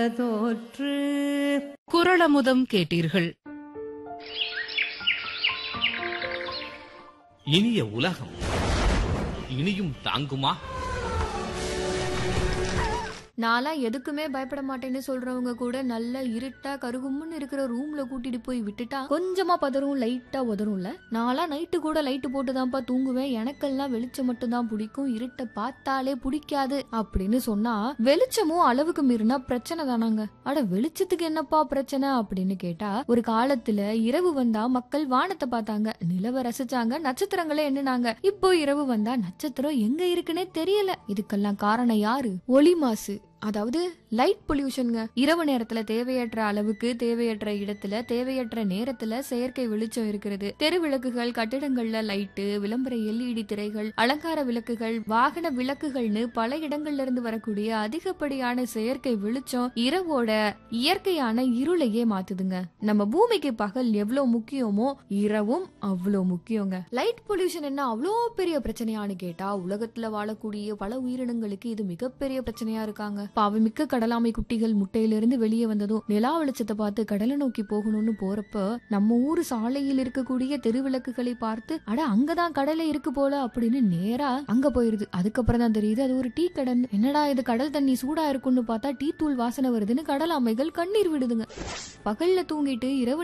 தோற்று குரளமுதம் கேட்டீர்கள் இனிய உலகம் இனியும் தாங்குமா நான்லாம் எதுக்குமே பயப்பட மாட்டேன்னு சொல்றவங்க கூட நல்ல இருட்டா கருகும்னு இருக்கிற ரூம்ல கூட்டிட்டு போய் விட்டுட்டா கொஞ்சமா பதறும் லைட்டா உதறும்ல நான்லாம் நைட்டு கூட லைட்டு போட்டு தான்ப்பா தூங்குவேன் எனக்கெல்லாம் வெளிச்சம் மட்டும் தான் பிடிக்கும் இருட்டை பார்த்தாலே பிடிக்காது அப்படின்னு சொன்னா வெளிச்சமும் அளவுக்கு மீறினா பிரச்சனை தானாங்க அட வெளிச்சத்துக்கு என்னப்பா பிரச்சனை அப்படின்னு கேட்டா ஒரு காலத்துல இரவு வந்தா மக்கள் வானத்தை பார்த்தாங்க நிலவை ரசிச்சாங்க நட்சத்திரங்களை எண்ணுனாங்க இப்போ இரவு வந்தா நட்சத்திரம் எங்க இருக்குன்னே தெரியல இதுக்கெல்லாம் காரணம் யாரு ஒளி மாசு அதாவது லைட் பொல்யூஷனுங்க இரவு நேரத்துல தேவையற்ற அளவுக்கு தேவையற்ற இடத்துல தேவையற்ற நேரத்துல செயற்கை வெளிச்சம் இருக்கிறது தெரு விளக்குகள் கட்டிடங்கள்ல லைட்டு விளம்பர எல்இடி திரைகள் அலங்கார விளக்குகள் வாகன விளக்குகள்னு பல இடங்கள்ல இருந்து வரக்கூடிய அதிகப்படியான செயற்கை வெளிச்சம் இரவோட இயற்கையான இருளையே மாத்துதுங்க நம்ம பூமிக்கு பகல் எவ்வளவு முக்கியமோ இரவும் அவ்வளோ முக்கியங்க லைட் பொல்யூஷன் என்ன அவ்வளோ பெரிய பிரச்சனையான்னு கேட்டா உலகத்துல வாழக்கூடிய பல உயிரினங்களுக்கு இது மிகப்பெரிய பிரச்சனையா இருக்காங்க பாவமிக்க கடலாமை குட்டிகள் முட்டையிலிருந்து வெளியே வந்ததும் நிலா வெளிச்சத்தை பார்த்து கடலை நோக்கி போகணும்னு போறப்ப நம்ம ஊர் சாலையில் இருக்கக்கூடிய தெருவிளக்குகளை பார்த்து அட அங்கதான் கடலை இருக்கு போல அப்படின்னு நேரா அங்க போயிருது அதுக்கப்புறம் தான் தெரியுது அது ஒரு டீ கடன் என்னடா இது கடல் தண்ணி சூடா இருக்கும்னு பார்த்தா டீ தூள் வாசனை வருதுன்னு கடலாமைகள் கண்ணீர் விடுதுங்க பகல்ல தூங்கிட்டு இரவு